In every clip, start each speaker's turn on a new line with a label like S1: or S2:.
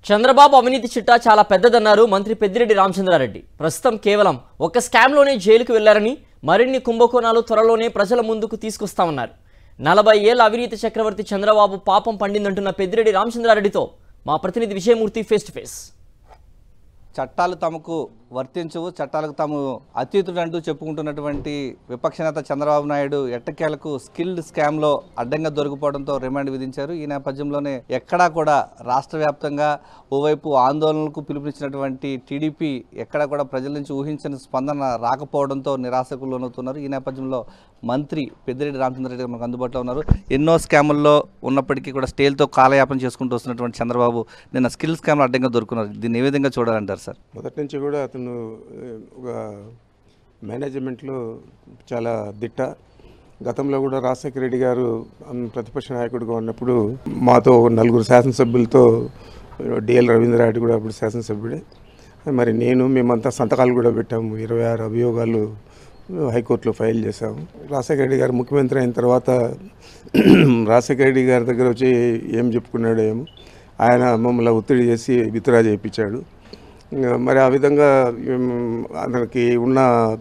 S1: చంద్రబాబు అవినీతి చిట్టా చాలా పెద్దదన్నారు మంత్రి పెద్దిరెడ్డి రామచంద్రారెడ్డి ప్రస్తుతం కేవలం ఒక స్కామ్లోనే జైలుకు వెళ్లారని మరిన్ని కుంభకోణాలు త్వరలోనే ప్రజల ముందుకు తీసుకొస్తామన్నారు నలభై ఏళ్ల అవినీతి చక్రవర్తి చంద్రబాబు పాపం పండిందంటున్న పెద్దిరెడ్డి రామచంద్రారెడ్డితో మా ప్రతినిధి విజయమూర్తి ఫేస్ టు ఫేస్
S2: చట్టాలు తమకు వర్తించవు చట్టాలకు తాము అతీతుడంటూ చెప్పుకుంటున్నటువంటి విపక్ష నేత చంద్రబాబు నాయుడు ఎట్టకేలకు స్కిల్డ్ స్కామ్లో అడ్డంగా దొరికిపోవడంతో రిమాండ్ విధించారు ఈ నేపథ్యంలోనే ఎక్కడా కూడా రాష్ట్ర వ్యాప్తంగా ఓవైపు ఆందోళనలకు పిలుపునిచ్చినటువంటి టీడీపీ ఎక్కడా కూడా ప్రజల నుంచి ఊహించని స్పందన రాకపోవడంతో నిరాశకు లోనవుతున్నారు ఈ నేపథ్యంలో మంత్రి పెద్దిరెడ్డి రామచంద్రరెడ్డి గారు మనకు అందుబాటులో ఉన్నారు ఎన్నో స్కాముల్లో ఉన్నప్పటికీ కూడా స్టేల్తో కాలయాపన చేసుకుంటూ వస్తున్నటువంటి చంద్రబాబు నిన్న స్కిల్ స్కామ్లో అడ్డంగా దొరుకున్నారు దీన్ని ఏ విధంగా చూడాలంటారు సార్
S3: మొదటి నుంచి కూడా అతను ఏ, ఒక మేనేజ్మెంట్లో చాలా దిట్ట గతంలో కూడా రాజశేఖర రెడ్డి గారు అన్- ప్రతిపక్ష నాయకుడిగా ఉన్నప్పుడు మాతో ఒక నలుగురు శాసనసభ్యులతో డిఎల్ రవీంద్రరెడ్డి కూడా అప్పుడు శాసనసభ్యుడే మరి నేను మేమంతా సంతకాలు కూడా పెట్టాము ఇరవై ఆరు అభియోగాలు హైకోర్టులో ఫైల్ చేశాము రాజశేఖర రెడ్డి గారు ముఖ్యమంత్రి అయిన తర్వాత రాజశేఖర రెడ్డి గారి దగ్గర వచ్చి ఏం చెప్పుకున్నాడో ఏమో ఆయన మమ్మల్ని ఒత్తిడి చేసి విత్డ్రా చేయించాడు ఇంకా మరి ఆ విధంగా ఉమ్, అతనికి ఉన్న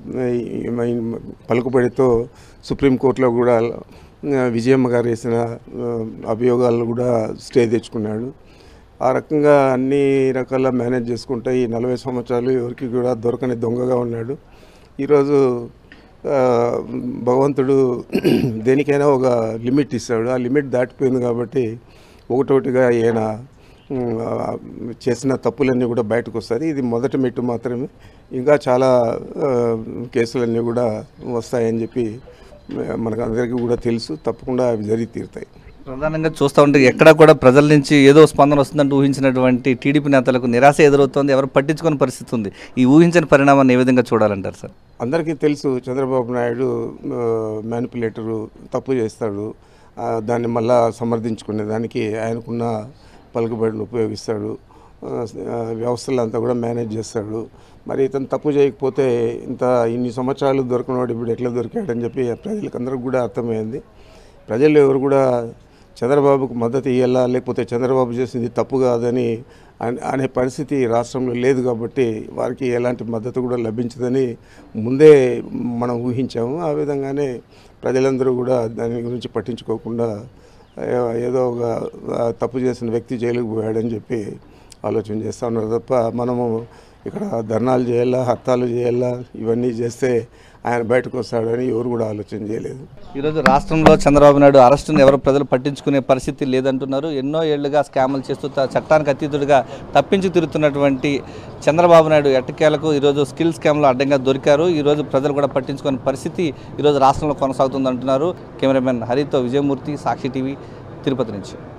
S3: ఈ పలుకుబడితో సుప్రీంకోర్టులో కూడా ఆ, విజయమ్మ గారు వేసిన ఆ, అభియోగాలను కూడా స్టే తెచ్చుకున్నాడు ఆ రకంగా అన్ని రకాల మేనేజ్ చేసుకుంటే ఈ నలభై సంవత్సరాలు ఎవరికి కూడా దొరకని దొంగగా ఉన్నాడు ఈరోజు ఆ, భగవంతుడు దేనికైనా ఒక లిమిట్ ఇస్తాడు ఆ లిమిట్ దాటిపోయింది కాబట్టి ఒకటొకటిగా ఈయన ఉమ్, ఆ, చేసిన తప్పులన్నీ కూడా బయటకు వస్తాయి ఇది మొదటి మెట్టు మాత్రమే ఇంకా చాలా ఆ, కేసులన్నీ కూడా వస్తాయని చెప్పి ఆ, మనకు అందరికీ కూడా తెలుసు తప్పకుండా అవి జరిగి తీరుతాయి
S2: ప్రధానంగా చూస్తూ ఉంటే ఎక్కడా కూడా ప్రజల నుంచి ఏదో స్పందన వస్తుందంటూ ఊహించినటువంటి టీడీపీ నేతలకు నిరాశ ఎదురవుతోంది ఎవరు పట్టించుకునే పరిస్థితి ఉంది ఈ ఊహించని పరిణామాన్ని ఏ విధంగా చూడాలంటారు సార్
S3: అందరికీ తెలుసు చంద్రబాబు నాయుడు మ్యానిపులేటరు తప్పు చేస్తాడు ఆ, దాన్ని మళ్ళా సమర్థించుకునే దానికి ఆయనకున్న పలుకుబడిని ఉపయోగిస్తాడు ఆ, ఆ, వ్యవస్థలంతా కూడా మేనేజ్ చేస్తాడు మరి ఇతను తప్పు చేయకపోతే ఇంత ఇన్ని సంవత్సరాలు దొరకనవాడు ఇప్పుడు ఎట్లా దొరికాడని చెప్పి ప్రజలకు అందరికి కూడా అర్థమైంది ప్రజలు ఎవరు కూడా చంద్రబాబుకు మద్దతు ఇవ్వాలా లేకపోతే చంద్రబాబు చేసింది తప్పు కాదని అనే- అనే పరిస్థితి రాష్ట్రంలో లేదు కాబట్టి వారికి ఎలాంటి మద్దతు కూడా లభించదని ముందే మనం ఊహించాము ఆ విధంగానే ప్రజలందరూ కూడా దాని గురించి పట్టించుకోకుండా ఏ- ఏదో ఒక ఆ, తప్పు చేసిన వ్యక్తి జైలుకు పోయాడని చెప్పి ఆలోచన చేస్తూ ఉన్నారు తప్ప మనము ఇక్కడ ధర్నాలు చేయాలా హత్తాలు చేయాలా ఇవన్నీ చేస్తే ఆయన బయటకు వస్తాడని ఎవరు కూడా ఆలోచన చేయలేదు
S2: ఈరోజు రాష్ట్రంలో చంద్రబాబు నాయుడు అరెస్టును ఎవరు ప్రజలు పట్టించుకునే పరిస్థితి లేదంటున్నారు ఎన్నో ఏళ్లుగా స్కాములు చేస్తూ త- చట్టానికి అతీతుడిగా తప్పించి తిరుగుతున్నటువంటి చంద్రబాబు నాయుడు ఎట్టకేలకు ఈరోజు స్కిల్ స్కామ్లో అడ్డంగా దొరికారు ఈరోజు ప్రజలు కూడా పట్టించుకునే పరిస్థితి ఈరోజు రాష్ట్రంలో కొనసాగుతుంది అంటున్నారు కెమెరామెన్ హరితో విజయమూర్తి సాక్షి టీవీ తిరుపతి నుంచి